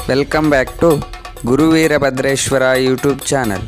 welcome back to Guruveerabhadreshwara YouTube channel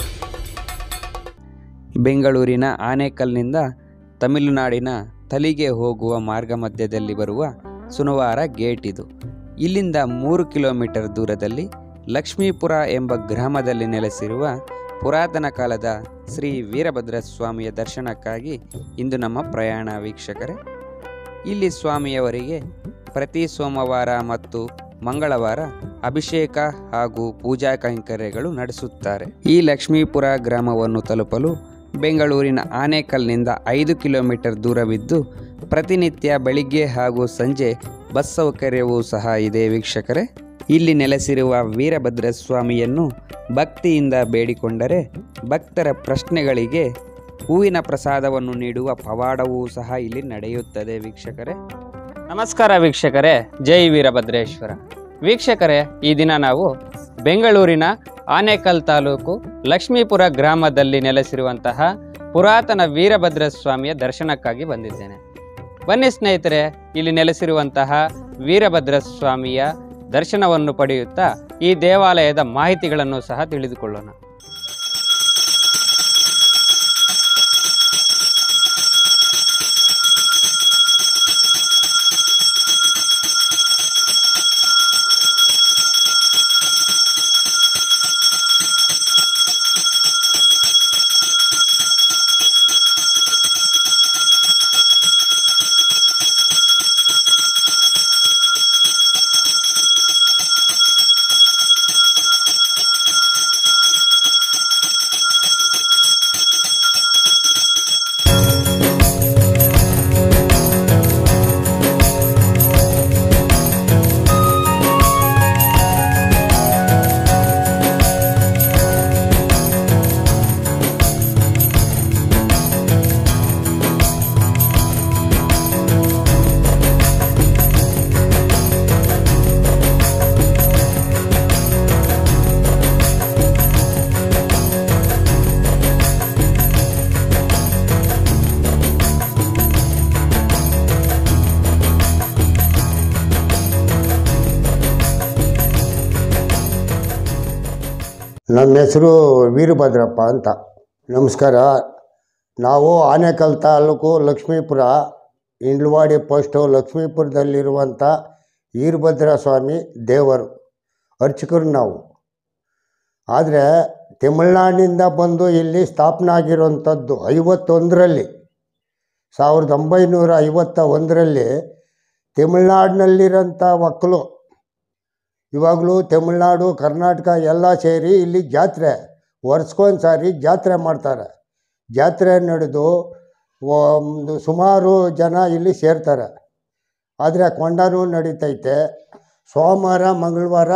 ಬೆಂಗಳೂರಿನ ಆನೇಕಲ್ನಿಂದ ತಮಿಳುನಾಡಿನ ತಲಿಗೆ ಹೋಗುವ ಮಾರ್ಗ ಮಧ್ಯದಲ್ಲಿ ಬರುವ ಸುನವಾರ ಗೇಟ್ ಇದು ಇಲ್ಲಿಂದ ಮೂರು ಕಿಲೋಮೀಟರ್ ದೂರದಲ್ಲಿ ಲಕ್ಷ್ಮೀಪುರ ಎಂಬ ಗ್ರಾಮದಲ್ಲಿ ನೆಲೆಸಿರುವ ಪುರಾತನ ಕಾಲದ ಶ್ರೀ ವೀರಭದ್ರ ಸ್ವಾಮಿಯ ದರ್ಶನಕ್ಕಾಗಿ ಇಂದು ನಮ್ಮ ಪ್ರಯಾಣ ವೀಕ್ಷಕರೇ ಇಲ್ಲಿ ಸ್ವಾಮಿಯವರಿಗೆ ಪ್ರತಿ ಸೋಮವಾರ ಮತ್ತು ಮಂಗಳವಾರ ಅಭಿಷೇಕ ಹಾಗೂ ಪೂಜಾ ಕೈಂಕರ್ಯಗಳು ನಡೆಸುತ್ತಾರೆ ಈ ಲಕ್ಷ್ಮೀಪುರ ಗ್ರಾಮವನ್ನು ತಲುಪಲು ಬೆಂಗಳೂರಿನ ಆನೇಕಲ್ನಿಂದ ಐದು ಕಿಲೋಮೀಟರ್ ದೂರವಿದ್ದು ಪ್ರತಿನಿತ್ಯ ಬೆಳಿಗ್ಗೆ ಹಾಗೂ ಸಂಜೆ ಬಸ್ ಸೌಕರ್ಯವೂ ಸಹ ಇದೆ ವೀಕ್ಷಕರೇ ಇಲ್ಲಿ ನೆಲೆಸಿರುವ ವೀರಭದ್ರ ಸ್ವಾಮಿಯನ್ನು ಭಕ್ತಿಯಿಂದ ಬೇಡಿಕೊಂಡರೆ ಭಕ್ತರ ಪ್ರಶ್ನೆಗಳಿಗೆ ಹೂವಿನ ಪ್ರಸಾದವನ್ನು ನೀಡುವ ಪವಾಡವೂ ಸಹ ಇಲ್ಲಿ ನಡೆಯುತ್ತದೆ ವೀಕ್ಷಕರೇ ನಮಸ್ಕಾರ ವೀಕ್ಷಕರೇ ಜೈ ವೀರಭದ್ರೇಶ್ವರ ವೀಕ್ಷಕರೇ ಈ ದಿನ ನಾವು ಬೆಂಗಳೂರಿನ ಆನೇಕಲ್ ತಾಲೂಕು ಲಕ್ಷ್ಮೀಪುರ ಗ್ರಾಮದಲ್ಲಿ ನೆಲೆಸಿರುವಂತಹ ಪುರಾತನ ವೀರಭದ್ರ ಸ್ವಾಮಿಯ ದರ್ಶನಕ್ಕಾಗಿ ಬಂದಿದ್ದೇನೆ ಬನ್ನಿ ಸ್ನೇಹಿತರೆ ಇಲ್ಲಿ ನೆಲೆಸಿರುವಂತಹ ವೀರಭದ್ರ ಸ್ವಾಮಿಯ ದರ್ಶನವನ್ನು ಪಡೆಯುತ್ತಾ ಈ ದೇವಾಲಯದ ಮಾಹಿತಿಗಳನ್ನು ಸಹ ತಿಳಿದುಕೊಳ್ಳೋಣ ನಮ್ಮ ಹೆಸರು ವೀರಭದ್ರಪ್ಪ ಅಂತ ನಮಸ್ಕಾರ ನಾವು ಆನೇಕಲ್ ತಾಲೂಕು ಲಕ್ಷ್ಮೀಪುರ ಇಂಡ್ಲವಾಡಿ ಪೋಸ್ಟು ಲಕ್ಷ್ಮೀಪುರದಲ್ಲಿರುವಂಥ ವೀರಭದ್ರ ಸ್ವಾಮಿ ದೇವರು ಅರ್ಚಕರು ನಾವು ಆದರೆ ತಮಿಳ್ನಾಡಿನಿಂದ ಬಂದು ಇಲ್ಲಿ ಸ್ಥಾಪನೆ ಆಗಿರುವಂಥದ್ದು ಐವತ್ತೊಂದರಲ್ಲಿ ಸಾವಿರದ ಒಂಬೈನೂರ ಐವತ್ತ ಒಂದರಲ್ಲಿ ತಮಿಳ್ನಾಡಿನಲ್ಲಿರೋಂಥ ಮಕ್ಕಳು ಇವಾಗಲೂ ತಮಿಳ್ನಾಡು ಕರ್ನಾಟಕ ಎಲ್ಲ ಸೇರಿ ಇಲ್ಲಿ ಜಾತ್ರೆ ವರ್ಷಕ್ಕೊಂದು ಸಾರಿ ಜಾತ್ರೆ ಮಾಡ್ತಾರೆ ಜಾತ್ರೆ ನಡೆದು ಒಂದು ಸುಮಾರು ಜನ ಇಲ್ಲಿ ಸೇರ್ತಾರೆ ಆದರೆ ಕೊಂಡನೂ ನಡೀತೈತೆ ಸೋಮವಾರ ಮಂಗಳವಾರ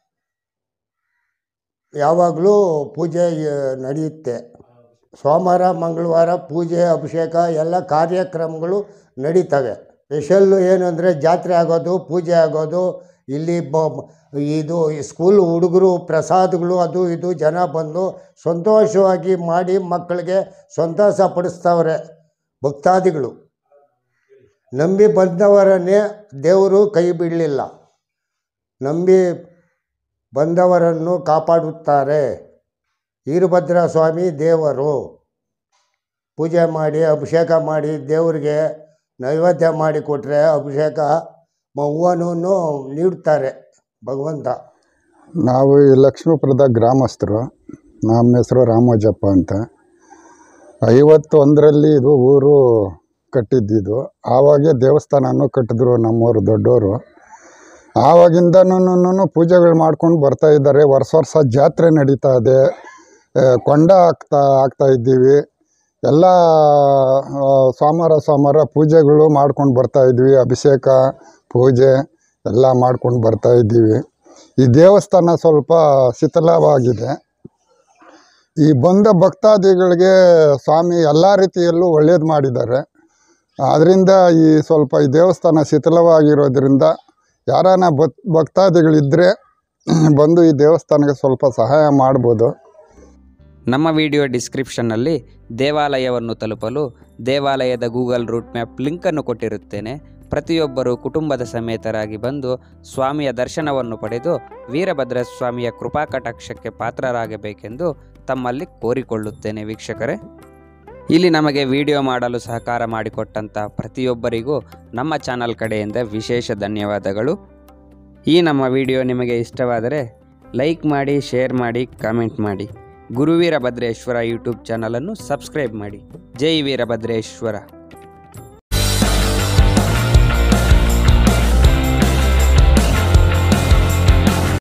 ಯಾವಾಗಲೂ ಪೂಜೆ ಆ, ನಡೆಯುತ್ತೆ ಸೋಮವಾರ ಮಂಗಳವಾರ ಪೂಜೆ ಅಭಿಷೇಕ ಎಲ್ಲ ಕಾರ್ಯಕ್ರಮಗಳು ನಡೀತವೆ ಸ್ಪೆಷಲ್ಲು ಏನಂದರೆ ಜಾತ್ರೆ ಆಗೋದು ಪೂಜೆ ಆಗೋದು ಇಲ್ಲಿ ಬ ಇದು ಈ ಸ್ಕೂಲ್ ಹುಡುಗರು ಪ್ರಸಾದಗಳು ಅದು ಇದು ಜನ ಬಂದು ಸಂತೋಷವಾಗಿ ಮಾಡಿ ಮಕ್ಕಳಿಗೆ ಸಂತೋಷ ಪಡಿಸ್ತವ್ರೆ ಭಕ್ತಾದಿಗಳು ನಂಬಿ ಬಂದವರನ್ನೇ ದೇವರು ಕೈ ಬಿಡಲಿಲ್ಲ ನಂಬಿ ಬಂದವರನ್ನು ಕಾಪಾಡುತ್ತಾರೆ ವೀರಭದ್ರ ಸ್ವಾಮಿ ದೇವರು ಪೂಜೆ ಮಾಡಿ ಅಭಿಷೇಕ ಮಾಡಿ ದೇವರಿಗೆ ನೈವೇದ್ಯ ಮಾಡಿ ಕೊಟ್ಟರೆ ಅಭಿಷೇಕ ಮ- ಹೂವನೂ ನೀಡ್ತಾರೆ ಭಗವಂತ ನಾವು ಈ ಲಕ್ಷ್ಮೀಪುರದ ಗ್ರಾಮಸ್ಥರು ನಮ್ಮ ಹೆಸರು ರಾಮೋಜಪ್ಪ ಅಂತ ಐವತ್ತೊಂದರಲ್ಲಿ ಇದು ಊರು ಕಟ್ಟಿದ್ದಿದ್ದು ಆವಾಗೆ ದೇವಸ್ಥಾನನೂ ಕಟ್ಟಿದ್ರು ನಮ್ಮವರು ದೊಡ್ಡವರು ಆವಾಗಿಂದನೂ ಪೂಜೆಗಳು ಮಾಡ್ಕೊಂಡು ಬರ್ತಾ ಇದ್ದಾರೆ ವರ್ಷ ವರ್ಷ ಜಾತ್ರೆ ನಡೀತಾ ಇದೆ ಆ, ಕೊಂಡ ಹಾಕ್ತಾ ಹಾಕ್ತಾ ಇದ್ದೀವಿ ಎಲ್ಲ ಆ, ಸೋಮವಾರ ಸೋಮವಾರ ಪೂಜೆಗಳು ಮಾಡ್ಕೊಂಡು ಬರ್ತಾ ಇದ್ವಿ ಅಭಿಷೇಕ ಪೂಜೆ ಎಲ್ಲ ಮಾಡ್ಕೊಂಡು ಬರ್ತಾ ಇದ್ದೀವಿ ಈ ದೇವಸ್ಥಾನ ಸ್ವಲ್ಪ ಶಿಥಿಲವಾಗಿದೆ ಈ ಬಂದ ಭಕ್ತಾದಿಗಳಿಗೆ ಸ್ವಾಮಿ ಎಲ್ಲ ರೀತಿಯಲ್ಲೂ ಒಳ್ಳೇದು ಮಾಡಿದ್ದಾರೆ ಆದ್ದರಿಂದ ಈ ಸ್ವಲ್ಪ ಈ ದೇವಸ್ಥಾನ ಶಿಥಿಲವಾಗಿರೋದ್ರಿಂದ ಯಾರಾನ ಭಕ್ ಭಕ್ತಾದಿಗಳಿದ್ದರೆ ಬಂದು ಈ ದೇವಸ್ಥಾನಕ್ಕೆ ಸ್ವಲ್ಪ ಸಹಾಯ ಮಾಡ್ಬೋದು ನಮ್ಮ ವಿಡಿಯೋ ಡಿಸ್ಕ್ರಿಪ್ಷನ್ನಲ್ಲಿ ದೇವಾಲಯವನ್ನು ತಲುಪಲು ದೇವಾಲಯದ ಗೂಗಲ್ ರೂಟ್ ಮ್ಯಾಪ್ ಲಿಂಕನ್ನು ಕೊಟ್ಟಿರುತ್ತೇನೆ ಪ್ರತಿಯೊಬ್ಬರು ಕುಟುಂಬದ ಸಮೇತರಾಗಿ ಬಂದು ಸ್ವಾಮಿಯ ದರ್ಶನವನ್ನು ಪಡೆದು ವೀರಭದ್ರ ಸ್ವಾಮಿಯ ಕೃಪಾ ಕಟಾಕ್ಷಕ್ಕೆ ಪಾತ್ರರಾಗಬೇಕೆಂದು ತಮ್ಮಲ್ಲಿ ಕೋರಿಕೊಳ್ಳುತ್ತೇನೆ ವೀಕ್ಷಕರೇ ಇಲ್ಲಿ ನಮಗೆ ವಿಡಿಯೋ ಮಾಡಲು ಸಹಕಾರ ಮಾಡಿಕೊಟ್ಟಂಥ ಪ್ರತಿಯೊಬ್ಬರಿಗೂ ನಮ್ಮ ಚಾನಲ್ ಕಡೆಯಿಂದ ವಿಶೇಷ ಧನ್ಯವಾದಗಳು ಈ ನಮ್ಮ ವಿಡಿಯೋ ನಿಮಗೆ ಇಷ್ಟವಾದರೆ ಲೈಕ್ ಮಾಡಿ ಶೇರ್ ಮಾಡಿ ಕಾಮೆಂಟ್ ಮಾಡಿ ಗುರುವೀರಭದ್ರೇಶ್ವರ ಯೂಟ್ಯೂಬ್ ಚಾನಲನ್ನು ಸಬ್ಸ್ಕ್ರೈಬ್ ಮಾಡಿ ಜೈ ವೀರಭದ್ರೇಶ್ವರ